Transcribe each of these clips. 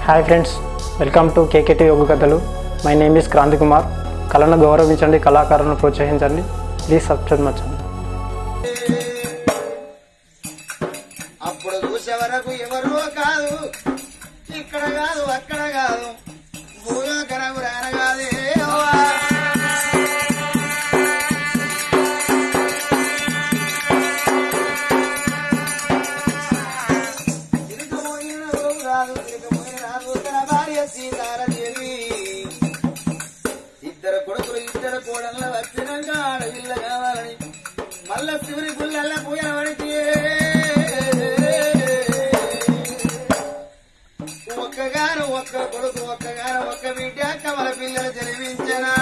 Hi friends welcome to KKT Yoga కథలు my name is Kranthi Kumar కళను గౌరవించండి కళాకారులను ప్రోత్సహించండి ప్లీజ్ సబ్స్క్రైబ్ మచ్చండి అప్పుడు చూసే వరకు ఎవరో కాదు ఇక్కడ కాదు అక్కడ కాదు భూలోకనకు రానగాదే తిరుగుపోయిన రోజు రాదు తిరుగుపోయిన రాదు తన భార్య సీతారాదేవి ఇద్దరు కొడుకులు ఇద్దరు కోడళ్ళ వచ్చినాక ఆడపిల్ల కావాలని మళ్ళా శివుని గుళ్ళల్లా పూజ పడితే ఒక్కగాను ఒక్క కొడుకు ఒక్కగాను ఒక్క బిడ్డ కమల పిల్లలు తెలివించనా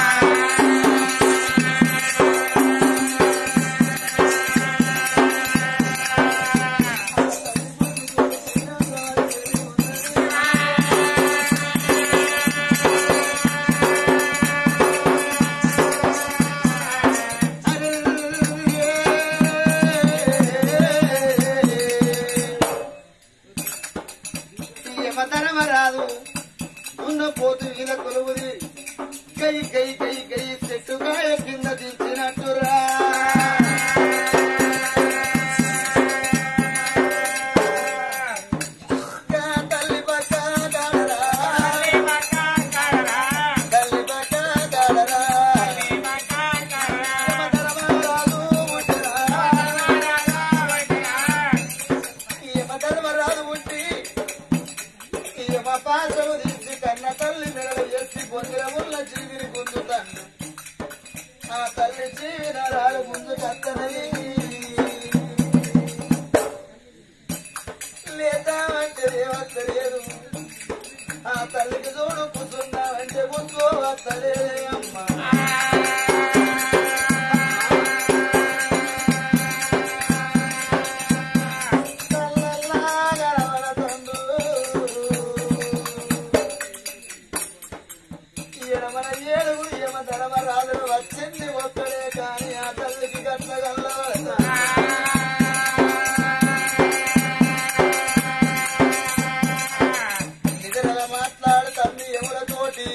రాదు ఉన్న పోతు మీద కొలువుది కై కై కై కై చెట్టుకాయ కింద దించినట్టురా తల్లి పక్క దాడరా తల్లి పక్క దాడరా యమధర్మరాజు ముట్టరా యమధర్మరాజు ముట్టి యమ పాసము తీసి కన్న తల్లి మెడలు ఎత్తి పొందిరముల్ల జీవిని గుంజుతా ఆ తల్లి జీవి నరాలు ముందు కత్తనని లేదామంటే దేవత్తలేదు ఆ తల్లికి చూడు కూర్చున్నావంటే ముందు వత్తలేదే అమ్మా వచ్చింది ఒక్కడే కానీ ఆ తల్లికి కట్టగల నిద్రల మాట్లాడు తల్లి ఎవరితోటి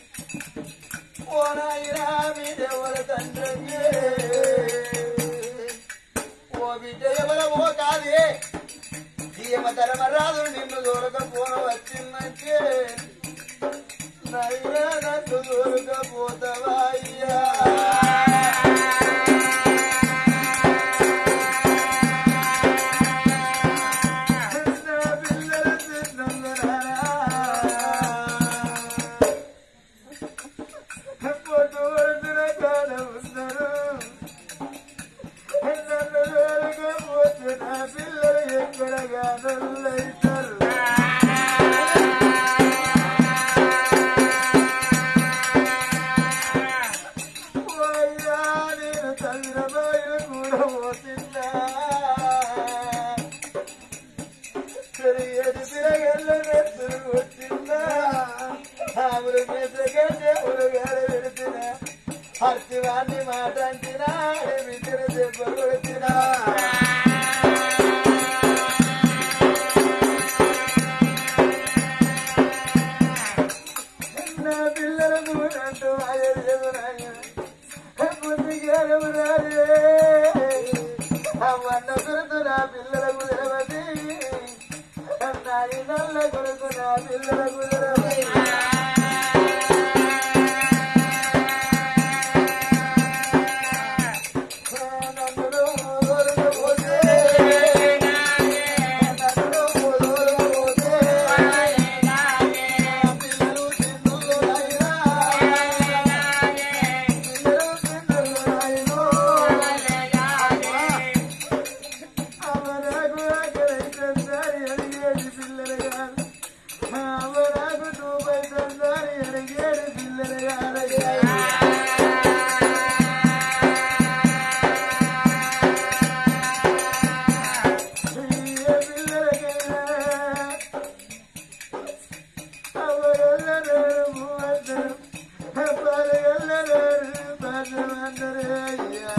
ఓ నాయనా మీదెవర తండ్రి ఓ బిడ్డ ఎవర ఓ కాదే ఈయమ ధర్మరాజు నిన్ను దొరకపోన వచ్చిందంటే నైనా నన్ను దొరకపోతావా అయ్యా నా పిల్లలు తిన్నందునా? పొద్దు వరదన కాలం ఉన్నారు నన్ను దొరకపోతే నా పిల్లలు ఎక్కడగా నల్లైతారు పోయ్యా నేను తల్లిన బాయిలు కూడా పోతున్నా తిరిగేది తిరగల్ల నెత్తులు కొట్టిందా ఆవులు మెత్తగంటే ఉలగాలు పెడుతున్నా హర్తివాన్ని మాట అంటినా విద్యను దెబ్బ కొడుతున్నా నా పిల్లలకు అంటూ అయ్యదు బుద్ధిగారు రాలే అవ్వన్న కొడుకు నా పిల్లలకు తెలవది నాది నల్ల కొడుకు నా పిల్లలకు తెలవది నన్నులో దొరకపోతే నన్నులో దొరకపోతే పిల్లలు తిన్నులు నాయనా పిల్లలు తిన్నులు నాయనో అవరాకు ఆకలైతుందని అడిగేది పిల్లలు కాదు అవరాకు తూపైతుందని అడిగేది పిల్లలు కాదయ్యా ఈ పిల్లలకైనా అవరెల్లరూ మూవద్దరు పలగల్లరూ పదమందరూ అయ్యా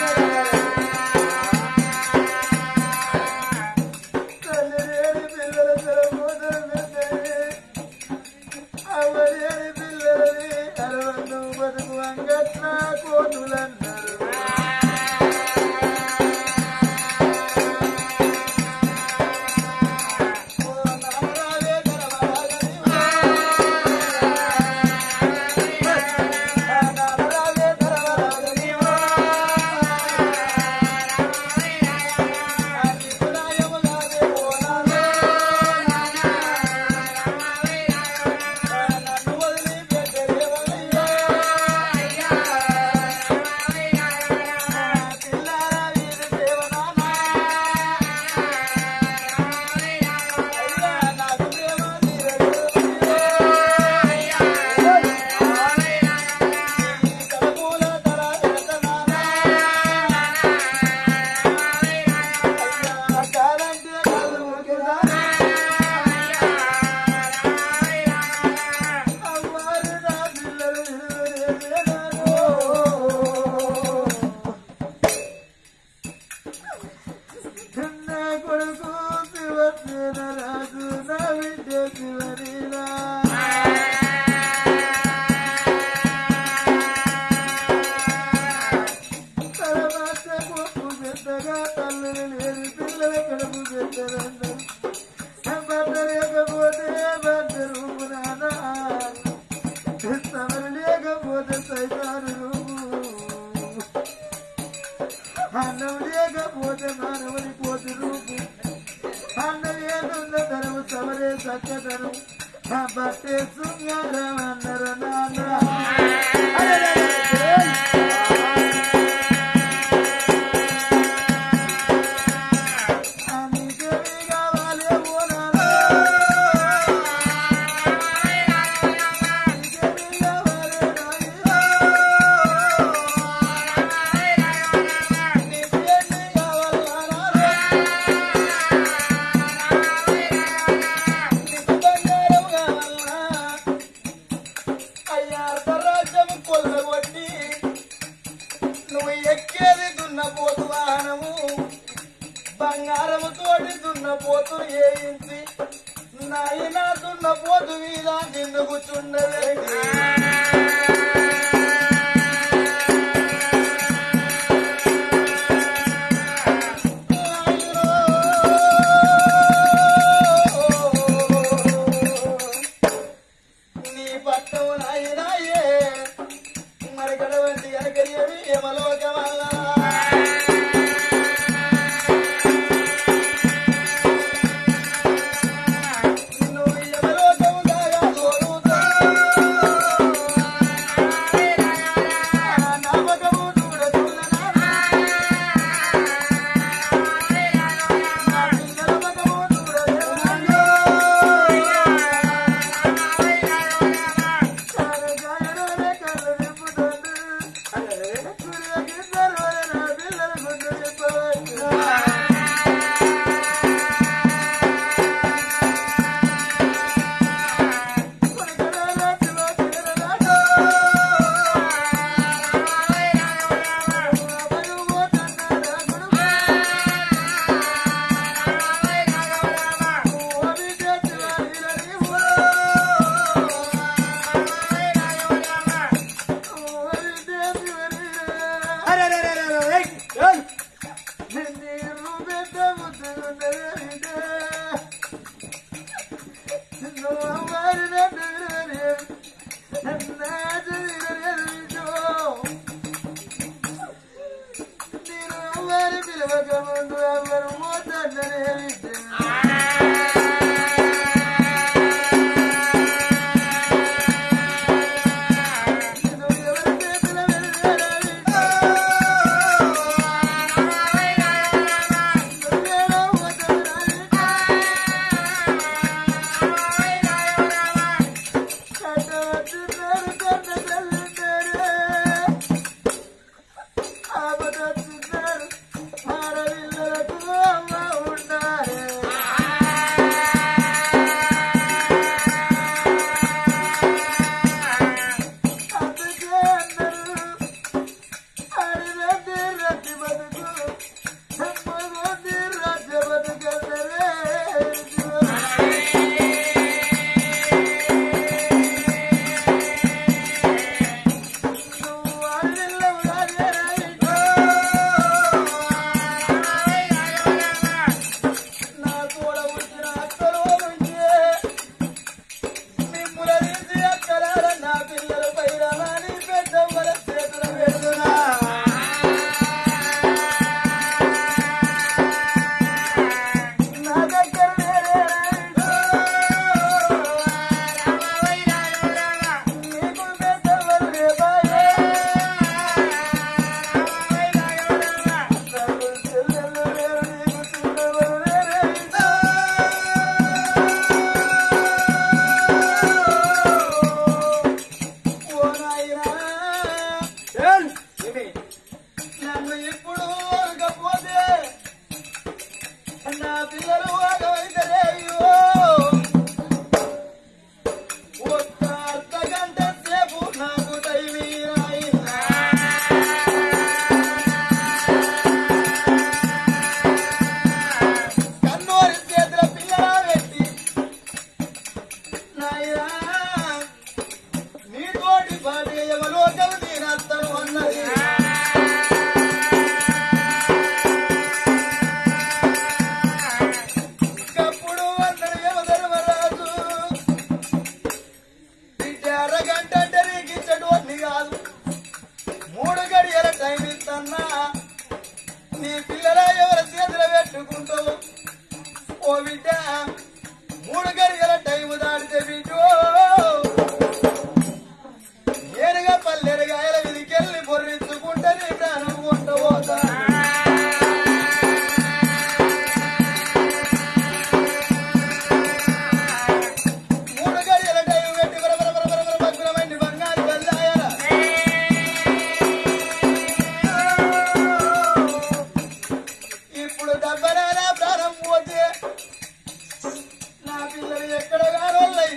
తల్లి లేని పిల్లలు నా రాజు నా బిడ్డ శివరీరా తర్వాత కొప్పు పెద్దగా తల్లులు లేని పిల్లల కడుపు పెద్దదన్నారు లేకపోతే భద్రు నానా సమరు లేకపోతే సైతాను రూపు అన్నం లేకపోతే మానవుని పోతు రూపు అన్నం ఏదున్న ధనము సమరే సక్కదనం ఆ బట్టే శృంగారం అన్నారు నాన్న నువ్వు ఎక్కేది దున్నపోతు వాహనము బంగారము తోటి దున్నపోతు ఏయించి నాయన దున్నపోతు మీద నిన్ను కూర్చుండవే నీ పట్టం నాయనాయే మరి గడవంటి కనకరియవి యమలోకమల్లా నువ్వు యమలోకము దాగా దోరుతావు.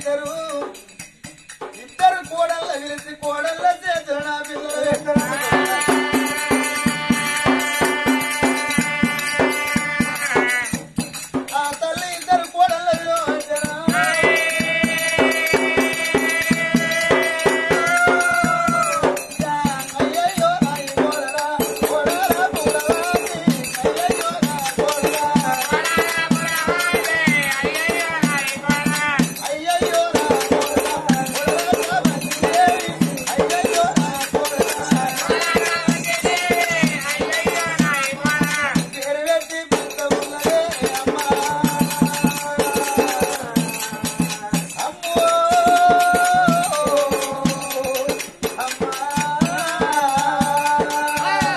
ఇద్దరు ఇద్దరు కోడళ్ళ పిలిచి కోడళ్ళ చేతులు నా పిల్లలు పెట్టరా ఆ తల్లి ఇద్దరు కోడళ్ళ విలువైతేనా? అయ్యయ్యో నా ఈ కోడలా, కోడలా పూలవాసి, అయ్యయ్యో నా కోడలా. అయ్యయ్యో నా కోడలా, కోడలా మంచిదేవి, అయ్యయ్యో నా కోడలా. పేరు పెట్టి పిలుత ఉన్నదే అమ్మా. అమ్మో, అమ్మా.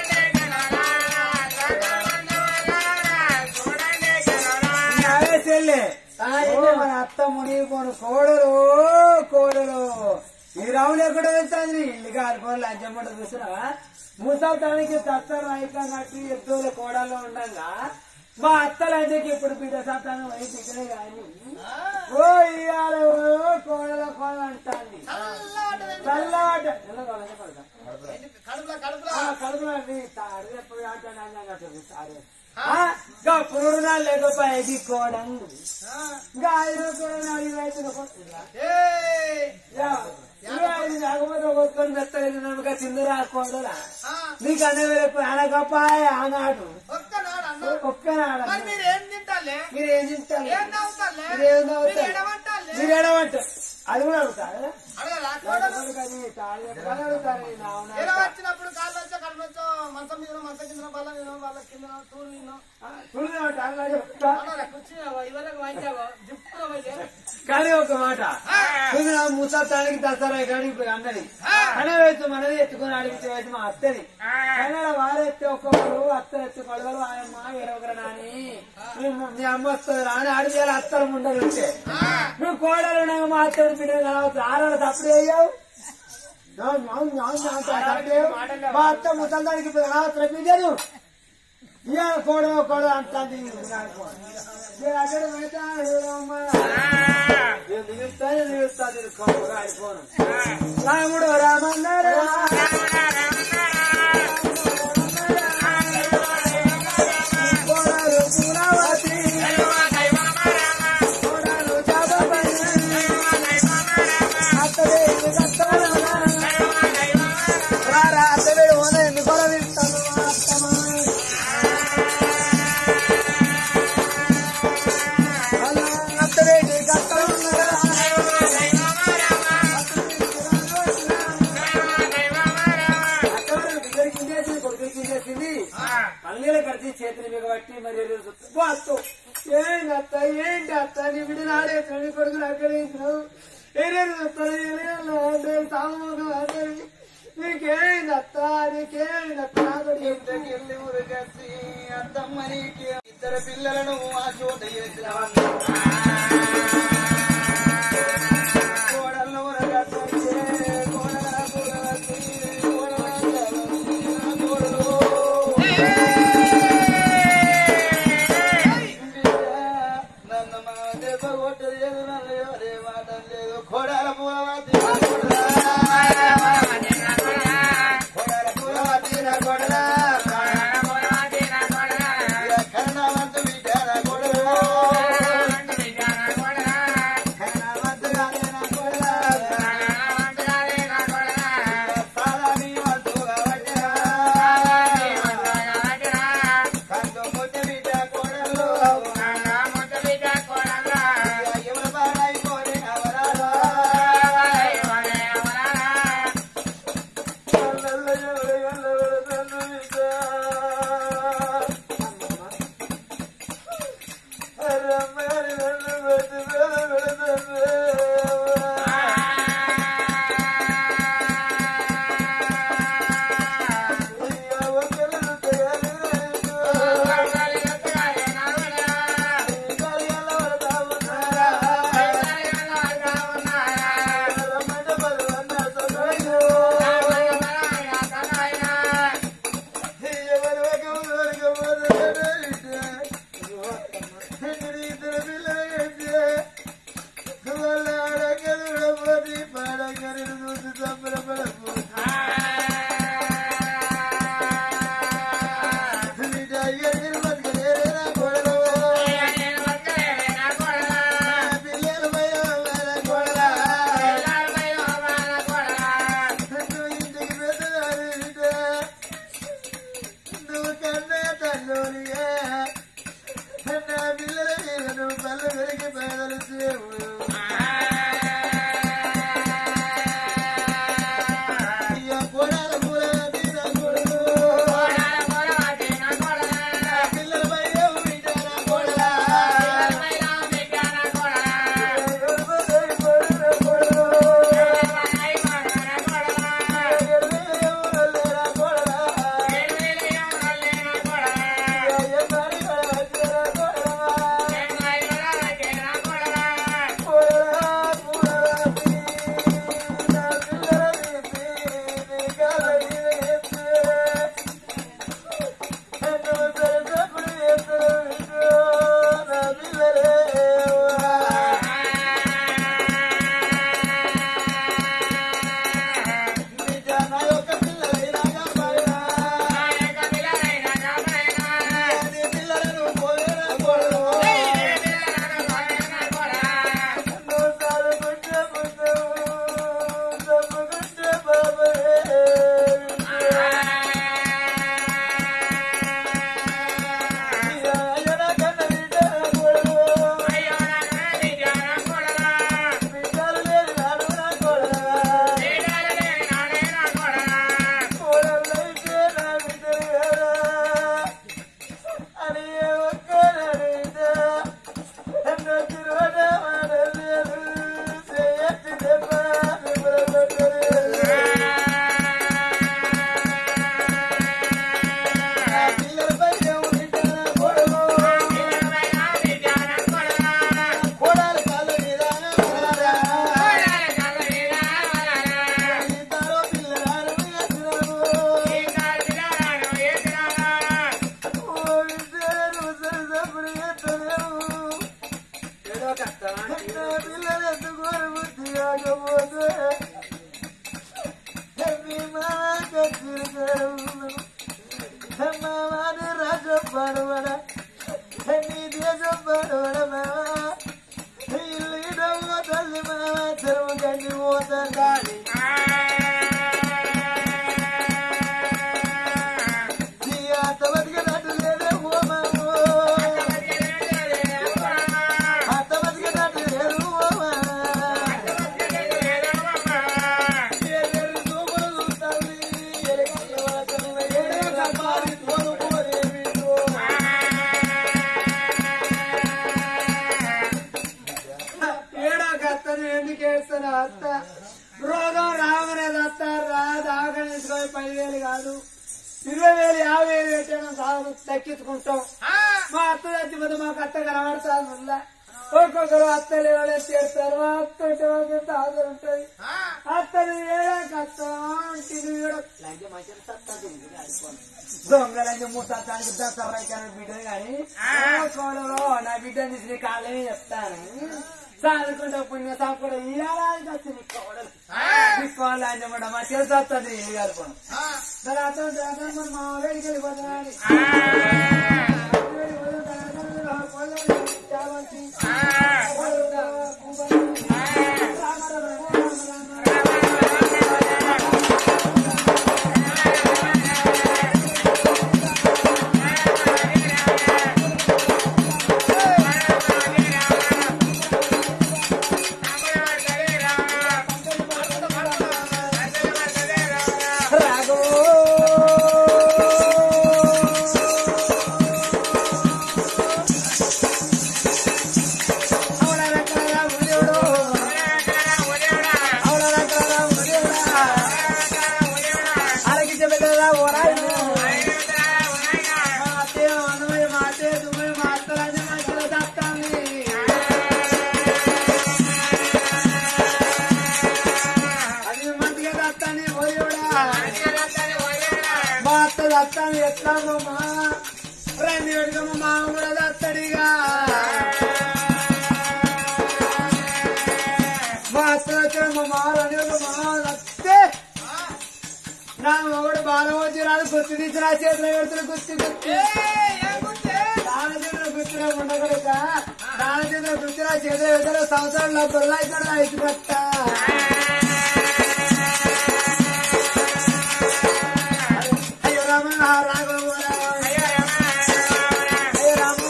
అవే చెల్లె అయితే మన అత్త మునిగిపోను కోడలు కోడలు ఈ రావులు ఎక్కడ వెళ్తాంది ఇల్లు కాలిపోయి లంచం పడ చూసినా ముసల్తానికి తత్తరు అయిపోయినట్టు ఎద్దుల కోడల్లో ఉండగా మా అత్త లంచకి ఇప్పుడు బిడ్డ సత్తాను వైపు ఇక్కడే కానీ ఓ ఇయ్యాల ఓ కోడల కోడలు అంటాంది చల్లవాట కడుపులో కడుపులో కడుపులో తాడు ఎప్పుడు ఆటాడు అన్నట్టు సారే ఇంకా పురుడునా లేకపోయేది కోడం ఇంకా ఐదు కూడా ఐదు ఐదు కొట్టుగా ఏయ్! నాగమతో కొట్టుకొని మెత్తలేదు నమ్మక చిందరా కోడలా ఆ, నీకు అన్న వేరే అనగపాయ ఆనాడు ఒక్కనాడు అన్న ఒక్కనాడు మరి మీరు ఏం తింటాలే మీరు ఏం తింటారు ఏం తాగుతాలే మీరు ఏం మీరు తాగుతారు ఎడమంటాలే మీరు ఏడమంటారు అది కూడా అడుగుతారు అడగరా కోడలు అడుగుతారు ఈ నావునా. ఎలా వచ్చినప్పుడు కాళ్ళు వచ్చో కడుపు వచ్చో మంచం మీద మంచం కింద బల్ల మీద వాళ్ళ కింద తూరు మీద చూడమంటే అలా చెప్తా అన్నారా కూర్చున్నావా ఇవరకు వాయించావా జిప్పులో పోయి కానీ ఒక మాట చూసిన ముసల్తానికి దసరా కానీ ఇప్పుడు అన్నది కన వేసు మనది ఎత్తుకుని అడిగితే వేసి మా అత్తని కన్నడ వారెత్తే ఒక్కొక్కరు అత్తలు ఎత్తు కొడవరు ఆయమ్మ వేరొకరు నాని మీ- మీ అమ్మ వస్తుంది రాని అడిగేలా అత్తలు ఉండరు ఉంటే నువ్వు కోడలు ఉండగా మా అత్తడు బిడ్డలు కావచ్చు ఆరాడు తప్పుడు అయ్యావు మా అత్త ముసల్దానికి ఇప్పుడు కావచ్చు బిడ్డలు ఇవాళ కోడలు కోడలు అంటుంది మీరు అక్కడ పెడతాను చూడమ్మా నేను నిలుస్తాను నిలుస్తాను నేను కొమ్మగా అయిపోను రాముడు రామన్నారు కోడలు పూరావతి కోడలు జాబపని అత్తవేడు కట్టాలనా రారా అత్తవేడు ఓన ఎందుకు కొలవిస్తాను అత్తమా అలా అత్తవేడు కట్టాలనా పల్లెల కడిచి చేతులు బిగబట్టి మరి అత్త ఏంటి అత్త ఏంటి అత్త నీ బిడ్డ నాడే తండ్రి కొడుకులు అక్కడ సామూహం అంటే నీకేంది అత్త నీకేంది అత్త నా కొడుకు ఇంతకెళ్ళి ఉరగసి అత్తమ్మనికి ఇద్దరు పిల్లలను ఆ చోట కోడళ్ళు ఉరగసి కోడల పురవసి నన్ను మా దెబ్బ కొట్టలేదు నన్ను ఎవరే మాట లేదు కోడల పురవతి కోడల పురవతి నా కోడల కరుణావంతు విచార కోడల కరుణావంతు నా కోడల సాలాని వంతు వడ్డరా కందు ముద్ద బిడ్డ కోడలు ఎవరు బాడాయి కోరి అవరాలు ఏదో కష్టమా ఏడో కత్తను ఎందుకు ఏడుస్తాను అత్త రోగం రామనేది అత్త రాదు ఆకలి తీసుకొని పదివేలు కాదు ఇరవై వేలు యాభై వేలు పెట్టాను సాగు తగ్గించుకుంటాం మా అత్త చచ్చిపోతే మాకు అత్త కనబడుతుంది ఉందా ఒక్కొక్కరు అత్తలు ఎవరైనా చేస్తారు మా అత్త ఉంటే మాకు ఎంత ఆదర ఉంటుంది అత్తను ఏడా కష్టం ఇది దొంగలని మూసానికి దసరాకి బిడ్డ కానీ కోడలో నా బిడ్డని తీసి నీ కాళ్ళని చెప్తాను చదువుకుంటే పుణ్య సంపద ఇయ్యాలని వచ్చింది కోడలు తీసుకోవాలి అని చెప్పడం మా చేసి వస్తుంది ఇది కలుపుకోండి తర్వాత మా వేడికి వెళ్ళిపోతున్నాడు మా అత్త దత్తాను ఎట్లా మా రండి పెట్టుకో మా మామ కూడా దత్తడిగా మా అత్త వచ్చాడు మా మామ రండి మా మామ దత్తే నా మొగుడు బాగా వచ్చి రాదు గుర్తు తీసి నా చేతిలో పెడుతున్న గుర్తు గుర్తు దాని చేతిలో గుర్తులో ఉండకూడక దాని చేతిలో గుర్తు నా చేతిలో పెడతారు సంవత్సరంలో దొల్లాయితాడు ఐదు కట్ట అయ్యో రామ రాఘవ అయ్యో రామ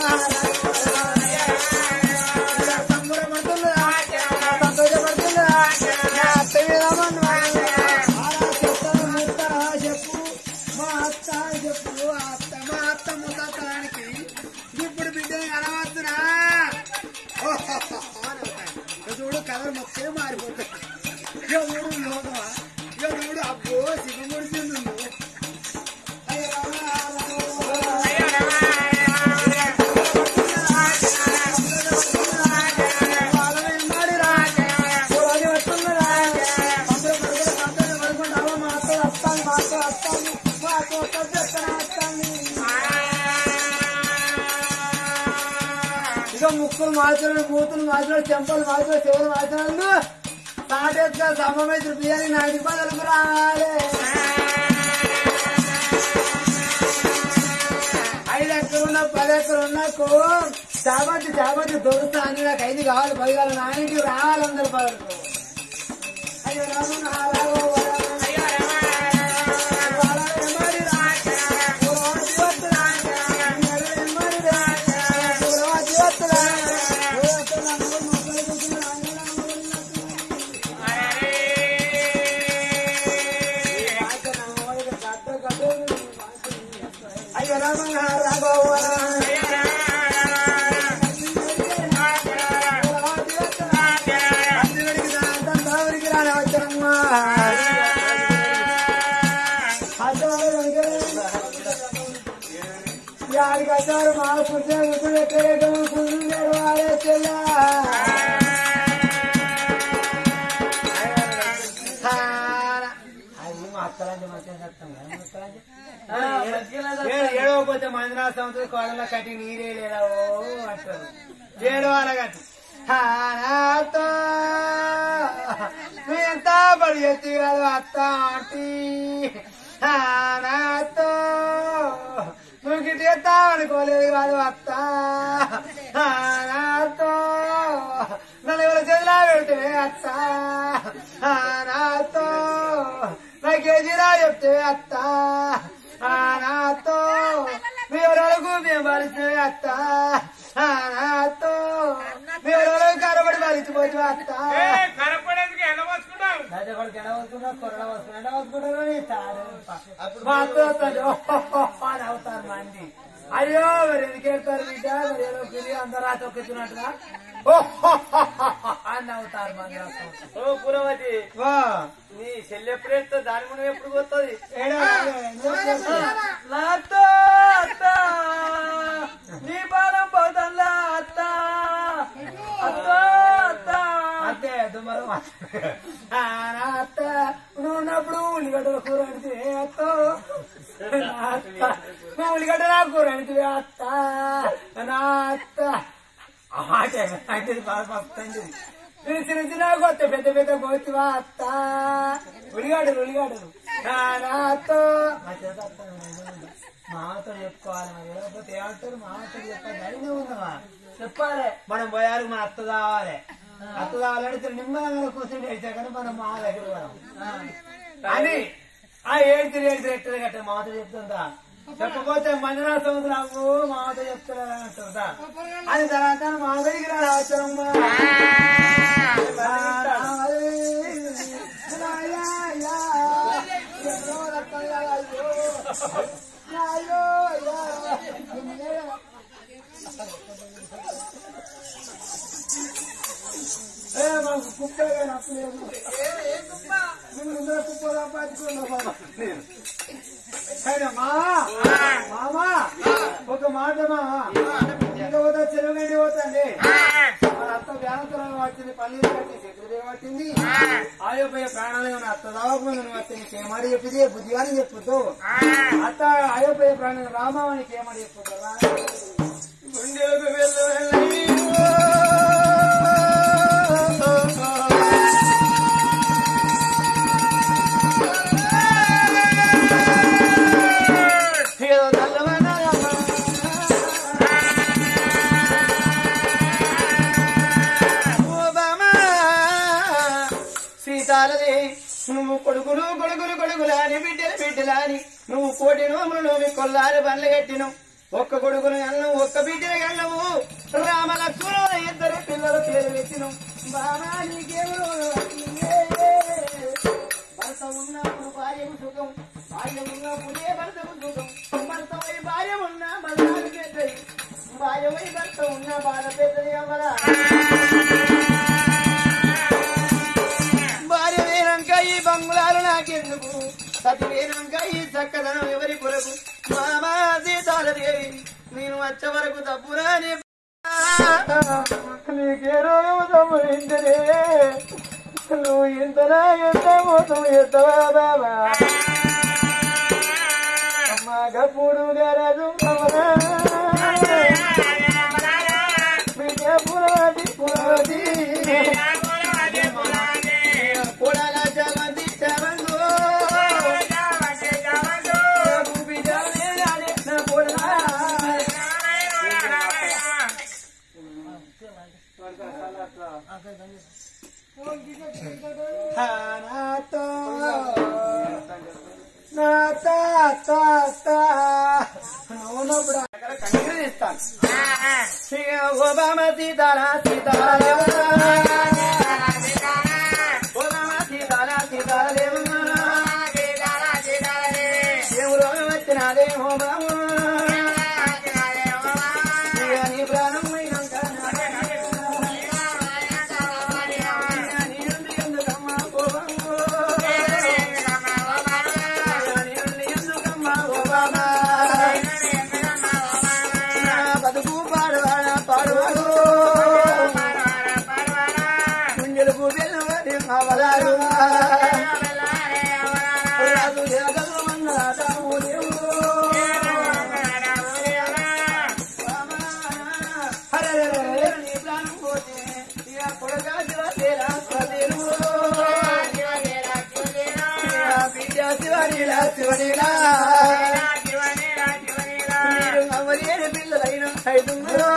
సంబరపడుతుందా సంతోషపడుతుందా అత్త విధమన్నా చెప్పు మా అత్త చెప్పు అత్త మా అత్త ముత్తానికి ఇప్పుడు బిడ్డని కనవచ్చునా చూడు కలర్ మొత్తం మారిపోతాయి ఎవడు లోకమా ఎవడు అబ్బో సిగ్గుముడిచింది నువ్వు అయ్యో ఇక ముక్కులు మార్చాడు మూతులు మార్చాడు చెంపలు మార్చాడు చెవులు మార్చాడు తాటేట్టుగా సమమైతుడు బియ్యాన్ని నాటి పదలకు రావాలి ఐదు ఎకరాలు ఉన్నా పది ఎకరాలు ఉన్నా కో చాబట్టి చాబట్టి దొరుకుతా అని నాకు ఐదు కావాలి పది కావాలి నా ఇంటికి రావాలి అందరు పదలకు అయ్యో రాము నా రాఘవ అయ్యో రామ రాఘవ రాజారు మా పుట్టిన ముద్దులు ఎక్కడేటో కుదురు వాడే చెల్లా అది మా అత్తలాంటి మంచిగా చెప్తాం కదా మా అత్తలాంటి. ఏ- ఏడవకపోతే మందిరా సంవత్సరం కోడల కట్టి నీరే లేదా ఓ అంటారు ఏడవాల కట్టి నాతో నువ్వు ఎంత బడి ఎత్తి కాదు అత్త ఆంటీ నాతో నువ్వు గిట్టి ఎత్తావు అనుకోలేదు కాదు అత్త నాతో నన్ను ఎవరి చేతిలో పెడితే అత్త నాతో నాకేజీరా చెప్తే అత్త నాతో మీ ఎవరకు మేము భరిస్తే అత్త నాతో మీ ఎవరకు కరబడి భరించిపోతు అత్త కనపడేందుకు ఎలా వచ్చుకున్నావు అదే కొడుకు ఎడ వస్తున్నా కొరడ వస్తున్నా ఎడ వస్తున్నారు అని తాడు. మా అత్త వస్తుంది. ఓహో అని అవుతారు మంది అయ్యో మరి ఎందుకు వెళ్తారు బిడ్డ మరి ఏదో పిల్లి అందరూ ఆ తొక్కుతున్నట్టుగా ఓహో అని అవుతారు మంది రాస్తాం. ఓ పురవతి వా. నీ చెల్లి ఎప్పుడు ఎత్తా దాని ముందు ఎప్పుడు పోతుంది ఏడో, ఏడో, ఏడో. నాతో అత్త నీ పానం పోతల్లా అత్త అత్త అత్త అంతే దుమ్మరు ఆ, నా అత్త నువ్వు ఉన్నప్పుడు ఉల్లిగడ్డల కూర అడితే అత్త నా అత్త నువ్వు ఉల్లిగడ్డ నా కూర అడితే అత్త నా అత్త ఆ మాట అంటే బాగా వస్తుంది నేను చిన్న చిన్న కొత్త పెద్ద పెద్ద కోతివా అత్త ఉల్లిగడ్డలు ఉల్లిగడ్డలు నా నా అత్త మా చేత అత్త మామతో చెప్పుకోవాలి మరి లేకపోతే ఏమంటారు మామతో చెప్పాలి అడిగి ఉన్నావా చెప్పాలి మనం పోయారు మన అత్త కావాలి అత్త కావాలంటే నిమ్మలంగా కూర్చొని ఏడ్చా కానీ మనం మా దగ్గర పోదాం అని ఆ ఏడ్చి ఏడ్చి ఎట్టు గట్ట మామతో చెప్తుందా చెప్పకపోతే మంజనా సముద్రాము మామతో చెప్తున్నా అంటుందా అది తర్వాత మా దగ్గర రావచ్చమ్మా ఏ మాకు కుక్కగా నచ్చలేదు ముందు కుక్క సంపాదించుకున్నా మా మామా ఒక మాట మామా ఇంకా పోతా చెరువు గండి పోతండి మన అత్త వ్యానంతరం వచ్చింది పల్లి కట్టి చెట్లు పట్టింది ఆయోపోయే ప్రాణాలు ఏమైనా అత్త దావకముందు నువ్వు అత్త నీకేమాడి చెప్పింది బుద్ధిగానే చెప్పుతూ అత్త ఆయోపోయే ప్రాణాలు రామానికి ఏమని చెప్పుతారా గుండెలకు వెళ్ళు ఏదో నల్లవనా ఓబామా సీతాలదే నువ్వు కొడుకులు కొడుకులు కొడుకులాని బిడ్డలు బిడ్డలాని నువ్వు కోటి నోములు నువ్వు కొల్లారు బండ్లు కట్టిను ఒక్క కొడుకును అన్నం ఒక్క బిడ్డను అన్నవు రామ లక్ష్మణ ఇద్దరు పిల్లల పేరు పెట్టిను బామా నీకేమో భర్త ఉన్నప్పుడు భార్యకు సుఖం భార్య ఉన్నప్పుడే భర్తకు సుఖం భర్త వై భార్య ఉన్న బలాలు పెద్దది భార్య వై భర్త ఉన్న బాధ పెద్దది అమ్మలా భార్య వేరంక ఈ బంగుళాలు నాకెందుకు సతి వేరంక ఈ చక్కదనం ఎవరి కొరకు మామా సీతాలదేవి నేను వచ్చే వరకు తప్పురాని నీకే రోగము తమ్ముడింటనే నువ్వు ఇంతనా ఎంత మోసం ఎత్తవా బాబా మగపుడు గరదు బిడ్డ పురవతి పురవతి పుడల జవంతి జవంగు బిడ్డ వేరాలే నా పుడలా నాతో నాతో నూనప్పుడు కన్నీరు తీస్తాను ఓబామ సీతారా సీతారా ఓబామ సీతారా సీతారాదేవు దేవుడు వచ్చినాదే ఓబాము నీ ప్రాణం అయినాక ఎందుకమ్మా ఓబాము ఎందుకమ్మా ఓబామా అవలారు రాజు జగమన్నాడు నీ ప్రాణం పోతే ఇక కొడకా శివసేరా స్వదేరు బిడ్డ శివనీలా శివనీలా మీరు అమరేని పిల్లలైన ఐదుగురు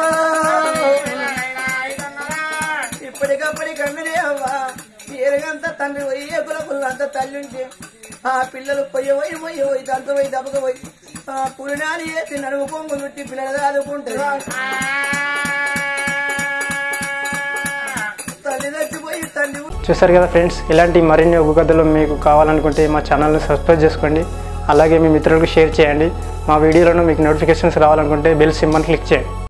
ఇప్పటికప్పటికన్నదే అవ్వా ఎరగంత తండ్రి పోయి కుల అంత తల్లి ఉంటే ఆ పిల్లలు పొయ్యి పోయి పొయ్యి పోయి దంత పోయి దెబ్బక పోయి ఆ పులినాలి వేసి నడుము పొంగు చుట్టి పిల్లలు ఆదుకుంటారు తల్లి చచ్చిపోయి తండ్రి చూసారు కదా ఫ్రెండ్స్ ఇలాంటి మరిన్ని ఒగ్గు కథలు మీకు కావాలనుకుంటే మా ఛానల్ని సబ్స్క్రైబ్ చేసుకోండి అలాగే మీ మిత్రులకు షేర్ చేయండి మా వీడియోలను మీకు నోటిఫికేషన్స్ రావాలనుకుంటే బెల్ సింబల్ క్లిక్ చేయండి